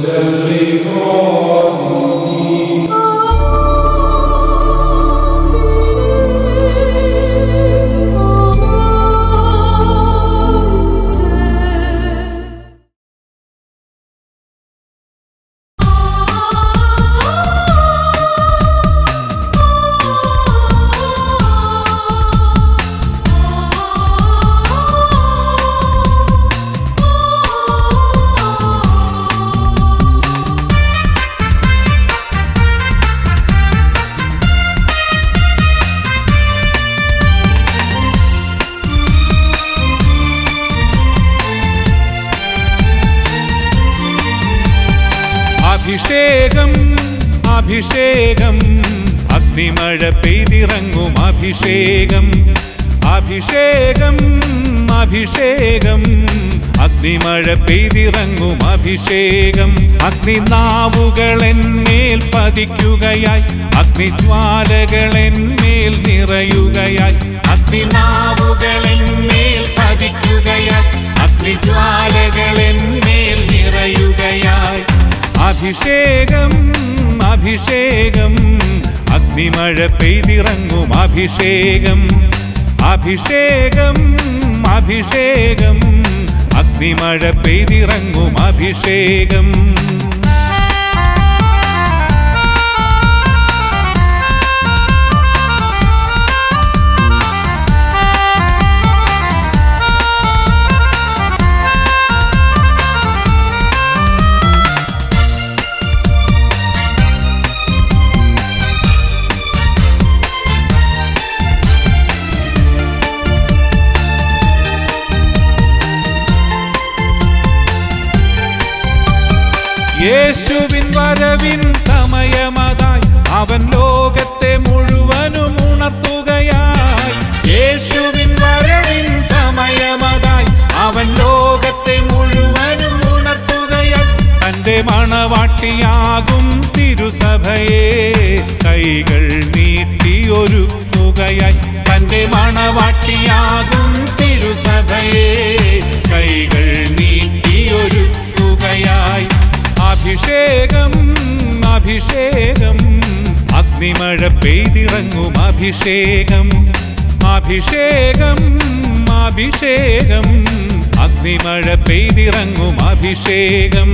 അഭിഷേകം അഭിഷേകം അഗ്നിമഴ പെയ്തിറങ്ങും അഭിഷേകം അഭിഷേകം അഭിഷേകം അഗ്നിമഴ പെയ്തിറങ്ങും അഭിഷേകം അഗ്നിനാവുകൾ എന്മേൽ പതിക്കുകയായി അഗ്നിജ്വാലകൾ എന്മേൽ നിറയുകയായി അഗ്നിനാവുകൾ എന്മേൽ പതിക്കുകയായി അഗ്നിജ്വാലകൾ എന്മേൽ നിറയുകയായി അഭിഷേകം അഭിഷേകം അഗ്നിമഴ പെയ്തിറങ്ങും അഭിഷേകം അഭിഷേകം അഭിഷേകം അഗ്നിമഴ പെയ്തിറങ്ങും അഭിഷേകം യേശുവിൻ വരവിൻ സമയമതായി അവൻ ലോകത്തെ മുഴുവനും ഉണർത്തുകയായി യേശുവിൻ വരവിൻ സമയമതായി അവൻ ലോകത്തെ മുഴുവനും ഉണർത്തുകയായി തന്റെ മണവാട്ടിയാകും തിരുസഭയെ കൈകൾ നീട്ടിയൊരുക്കുകയായി തന്റെ മണവാട്ടിയാകും തിരുസഭയെ കൈകൾ നീട്ടിയൊരുക്കുകയായി അഭിഷേകം അഭിഷേകം അഗ്നിമഴ പെയ്തിറങ്ങും അഭിഷേകം അഭിഷേകം അഭിഷേകം അഗ്നിമഴ പെയ്തിറങ്ങും അഭിഷേകം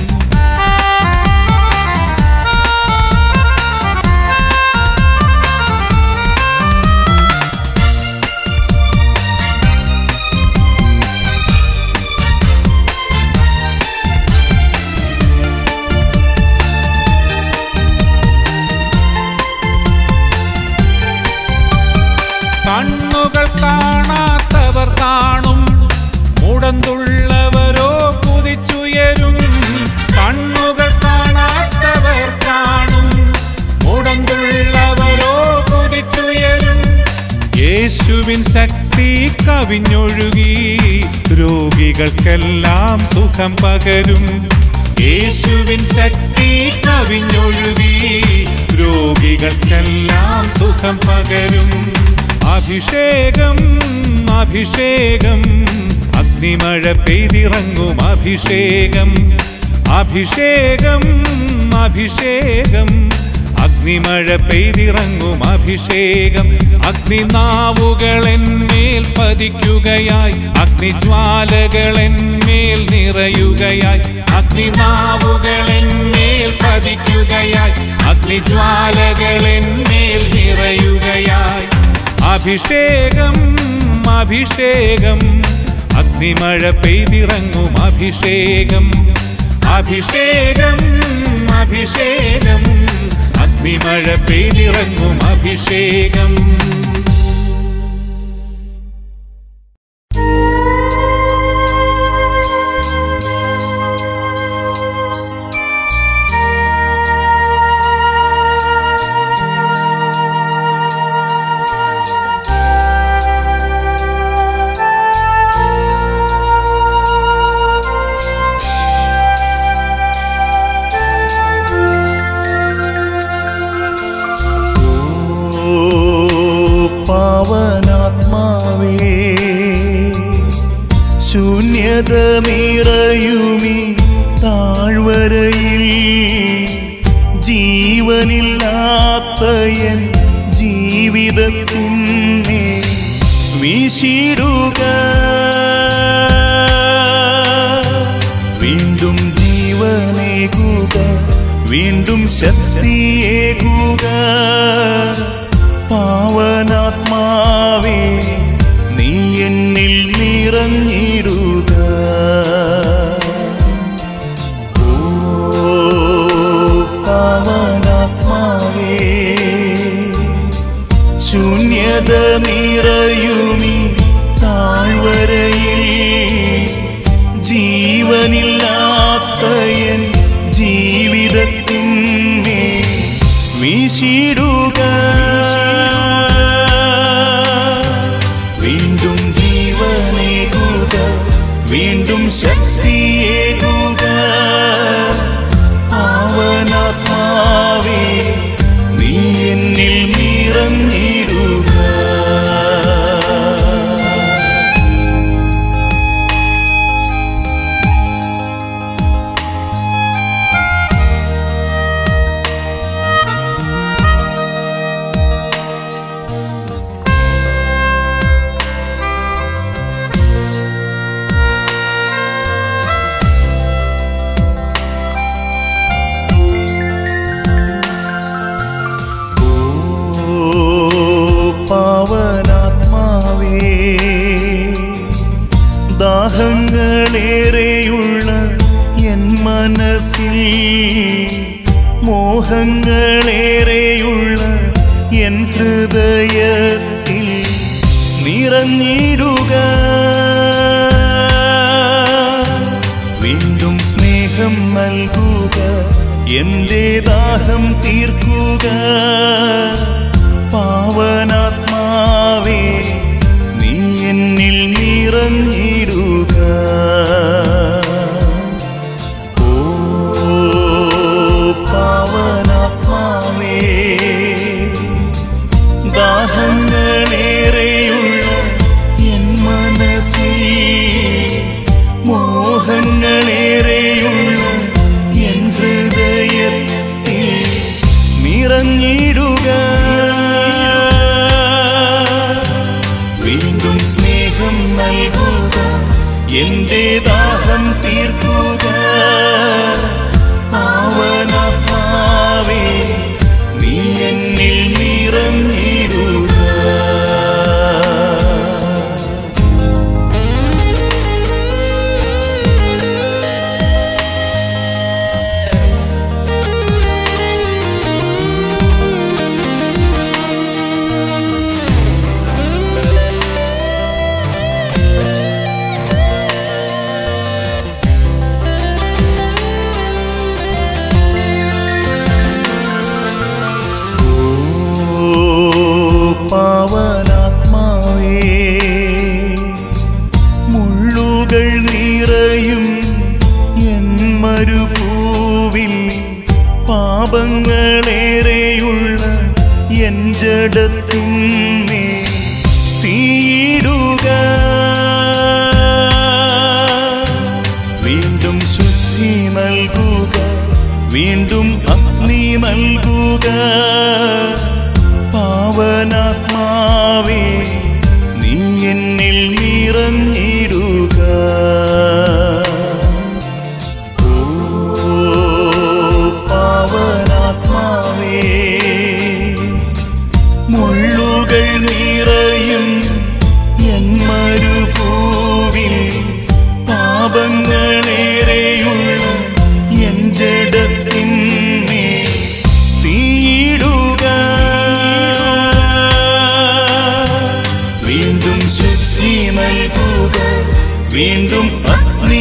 കണ്ണുകൾ കാണാത്തവർ കാണും മുടന്തുള്ളവരോ കുതിച്ചുയരും കണ്ണുകൾ കാണാത്തവർ കാണും മുടന്തുള്ളവരോ കുതിച്ചുയരും യേശുവിൻ ശക്തി കവിഞ്ഞൊഴുകി രോഗികൾക്കെല്ലാം സുഖം പകരും യേശുവിൻ ശക്തി കവിഞ്ഞൊഴുകി രോഗികൾക്കെല്ലാം സുഖം പകരും അഭിഷേകം അഭിഷേകം അഗ്നിമഴ പെയ്തിറങ്ങും അഭിഷേകം അഭിഷേകം അഭിഷേകം അഗ്നിമഴ പെയ്തിറങ്ങും അഭിഷേകം അഗ്നിനാവുകൾ എന്മേൽ പതിക്കുകയായി അഗ്നിജ്വാലകൾ എന്മേൽ നിറയുകയായി അഗ്നിനാവുകൾ എന്മേൽ പതിക്കുകയായി അഗ്നിജ്വാലകൾ എന്മേൽ നിറയുകയായി അഭിഷേകം അഭിഷേകം അഗ്നിമഴ പെയ്തിറങ്ങും അഭിഷേകം അഭിഷേകം അഭിഷേകം അഗ്നിമഴ പെയ്തിറങ്ങും അഭിഷേകം വീണ്ടും ജീവനേകുക വീണ്ടും ശക്തിയേകുക പാവനാത്മാവേ നീ എന്നിൽ നിറഞ്ഞിടുക ഓ പാവനാത്മാവേ ശൂന്യത നിറയുമീ താഴ്വരയിൽ ജീവനില്ലാത്ത എൻ ജീവിതത്തിനെ വീശിടുക വീണ്ടും ജീവനേകുക വീണ്ടും ശക്തിയേകുക പാവനാത്മാവേ നീ എന്നിൽ നിറഞ്ഞിടുക ഓ പാവനാത്മാവേ ദാഹങ്ങളേറെയുള്ള എൻ മനസ്സിൽ മോഹങ്ങളേറെയുള്ള എൻ ഹൃദയത്തിൽ നിറഞ്ഞിടുക വീണ്ടും സ്നേഹം നൽകുക എന്റെ ദാഹം തീർക്കുക പാവനാത്മാവേ നീ എന്നിൽ നിറഞ്ഞിടുക ഓ പാവനാത്മാവേ ദാഹങ്ങളേറെയുള്ള എൻ മനസ്സിൽ മോഹങ്ങളേറെയുള്ള എൻ ഹൃദയത്തിൽ നിറഞ്ഞിടുക വീണ്ടും സ്നേഹം നൽകുക എന്റെ ദാഹം തീർക്കുക പാവനാത്മാവേ നീ എന്നിൽ നിറഞ്ഞിടുക ഓ പാവനാത്മാവേ മുള്ളുകൾ നിറയും എൻ മരുഭൂവിൽ പാപങ്ങളേറെയുള്ള എൻ ജഡത്തിന്മേ തീയിടുക വീണ്ടും ശുദ്ധി നൽകുക വീണ്ടും അഗ്നി നൽകുക പാവനാത്മാവേ നീ എന്നിൽ നിറഞ്ഞിടുക ഓ പാവനാത്മാവേ മുള്ളുകൾ നിറയും എൻ മരുഭൂവിൽ പാപങ്ങളേറെയുള്ള എൻ ജഡത്തിന്മേ തീയിടുക വീണ്ടും ശുദ്ധി നൽകുക വീണ്ടും അഗ്നി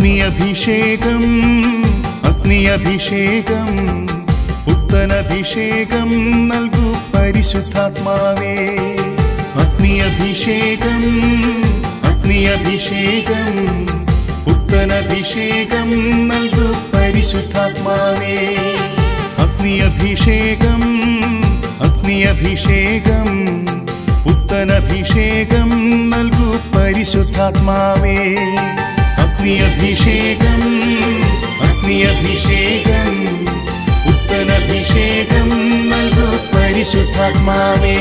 അഗ്നി അഭിഷേകം അഗ്നി അഭിഷേകം പുത്തനഭിഷേകം നൽകൂ പരിശുദ്ധാത്മാവേ അഗ്നി അഭിഷേകം അഗ്നി അഭിഷേകം പുത്തനഭിഷേകം നൽകൂ പരിശുദ്ധാത്മാവേ അഗ്നി അഭിഷേകം അഗ്നി അഭിഷേകം പുത്തനഭിഷേകം നൽകൂ പരിശുദ്ധാത്മാവേ അഗ്നി അഭിഷേകം അഗ്നി അഭിഷേകം പുത്തനഭിഷേകം നൽകൂ പരിശുദ്ധാത്മാവേ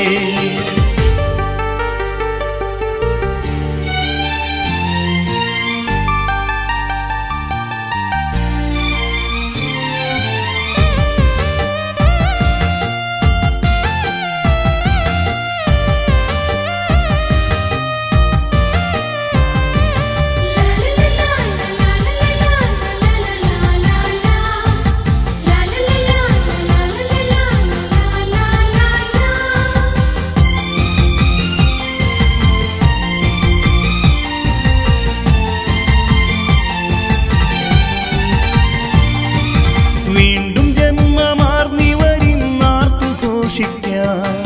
വീണ്ടും ജന്മമാർന്നിവരിന്നാർത്തു ഘോഷിക്കാൻ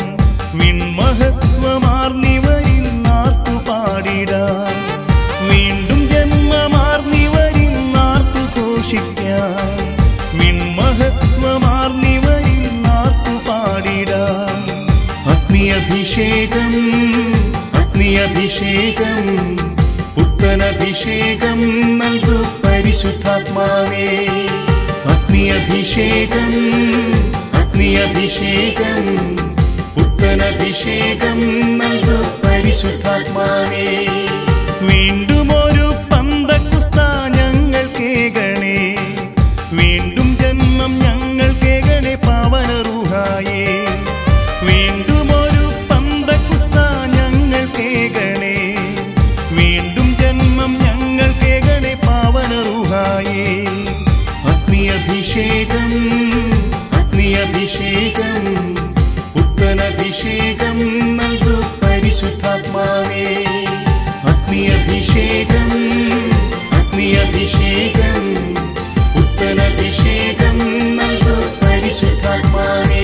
വിൺമഹത്വമാർന്നിവരിന്നാർത്തു പാടിടാൻ വീണ്ടും ജന്മമാർന്നിവരിന്നാർത്തു ഘോഷിക്കാൻ വിൺമഹത്വമാർന്നിവരിന്നാർത്തു പാടിടാൻ അഗ്നി അഭിഷേകം അഗ്നി അഭിഷേകം പുത്തനഭിഷേകം നൽകൂ പരിശുദ്ധാത്മാവേ അഗ്നി അഭിഷേകം അഗ്നി അഭിഷേകം പുത്തനഭിഷേകം നൽകൂ പരിശുദ്ധാത്മാവേ വീണ്ടും ഒരു പന്തക്കുസ്ത ഞങ്ങൾ കേകണേ വീണ്ടും ജന്മം ഞങ്ങൾ കേകണേ പാവന റൂഹായേ വീണ്ടും ഒരു പന്തക്കുസ്ത ഞങ്ങൾ കേകണേ വീണ്ടും ജന്മം ഞങ്ങൾ കേകണേ പാവന റൂഹായേ അഗ്നി അഭിഷേകം അഗ്നി അഭിഷേകം പുത്തനഭിഷേകം നൽകൂ പരിശുദ്ധാത്മാവേ അഗ്നി അഭിഷേകം അഗ്നി അഭിഷേകം പുത്തനഭിഷേകം നൽകൂ പരിശുദ്ധാത്മാവേ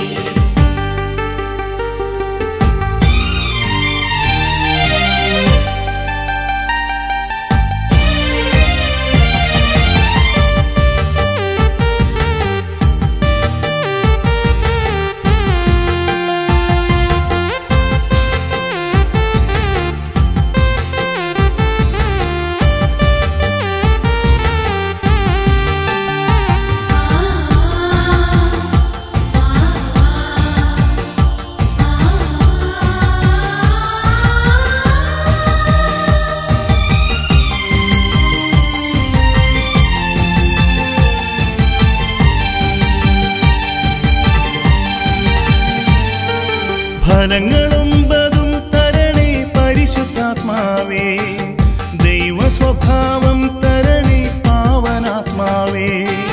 ഫലങ്ങളൊമ്പതും തരണേ പരിശുദ്ധാത്മാവേ ദൈവ സ്വഭാവം തരണേ പാവനാത്മാവേ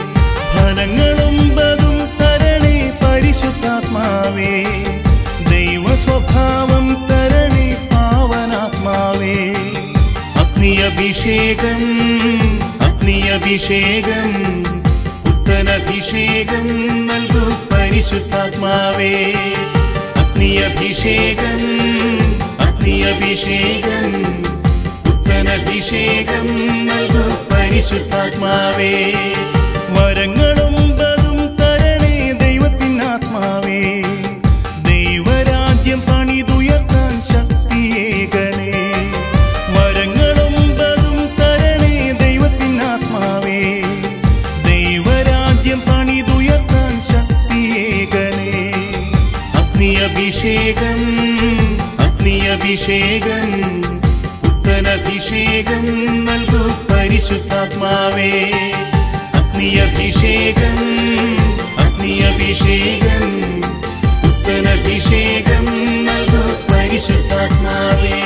ഫലങ്ങളൊമ്പതും തരണേ പരിശുദ്ധാത്മാവേ ദൈവ സ്വഭാവം തരണേ പാവനാത്മാവേ അഗ്നി അഭിഷേകം അഗ്നി അഭിഷേകം പുത്തനഭിഷേകം നൽകൂ പരിശുദ്ധാത്മാവേ അഗ്നി അഭിഷേകം അഗ്നി അഭിഷേകം പുത്തനഭിഷേകം നൽകൂ പരിശുദ്ധാത്മാവേ വരങ്ങളൊമ്പതും തരണേ ദൈവത്തിനാത്മാവേ ദൈവരാജ്യം പണിതുയർത്താൻ ശക്തിയേകണേ വരങ്ങളൊമ്പതും തരണേ ദൈവത്തിനാത്മാവേ ദൈവരാജ്യം പണിതുയർത്താൻ ശക്തിയേകണേ അഗ്നി അഭിഷേകം അഗ്നി അഭിഷേകം പുത്തനഭിഷേകം നൽകൂ പരിശുദ്ധാത്മാവേ അഗ്നി അഭിഷേകം അഗ്നി അഭിഷേകം പുത്തനഭിഷേകം നൽകൂ പരിശുദ്ധാത്മാവേ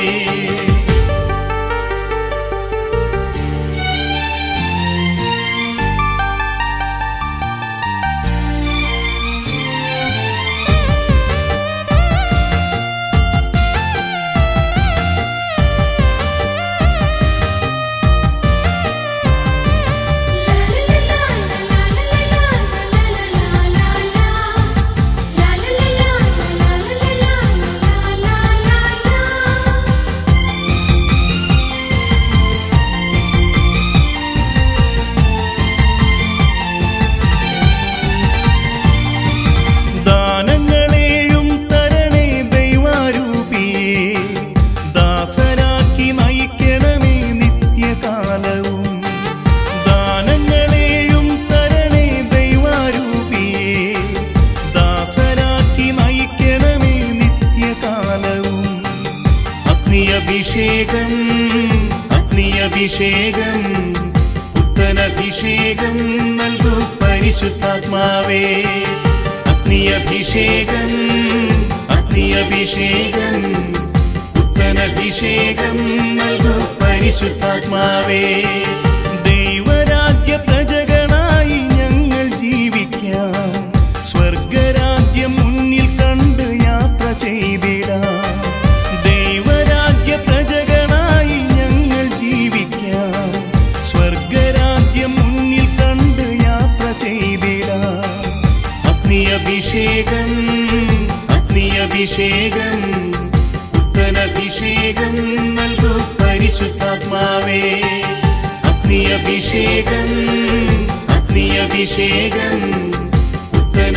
അഭിഷേകം അഗ്നി അഭിഷേകം പുത്തനഭിഷേകം നൽകൂ പരിശുദ്ധാത്മാവേ അഗ്നി അഭിഷേകം അഗ്നി അഭിഷേകം പുത്തനഭിഷേകം നൽകൂ പരിശുദ്ധാത്മാവേ ദൈവരാജ്യ പ്രജകളായി ഞങ്ങൾ ജീവിക്കാം സ്വർഗരാജ്യം മുന്നിൽ കണ്ട് യാത്ര ചെയ്തിടാം ദൈവരാജ്യ പ്രജകളായി ഞങ്ങൾ ജീവിക്കാം സ്വർഗരാജ്യം മുന്നിൽ കണ്ട് യാത്ര ചെയ്തിടാം അഗ്നി അഭിഷേകം അഗ്നി അഭിഷേകം പുത്തനഭിഷേകം നൽകൂ പരിശുദ്ധാത്മാവേ അഗ്നി അഭിഷേകം അഗ്നി അഭിഷേകം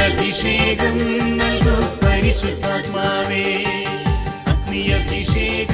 പുത്തനഭിഷേകം നൽകൂ പരിശുദ്ധാത്മാവേ അഗ്നി അഭിഷേകം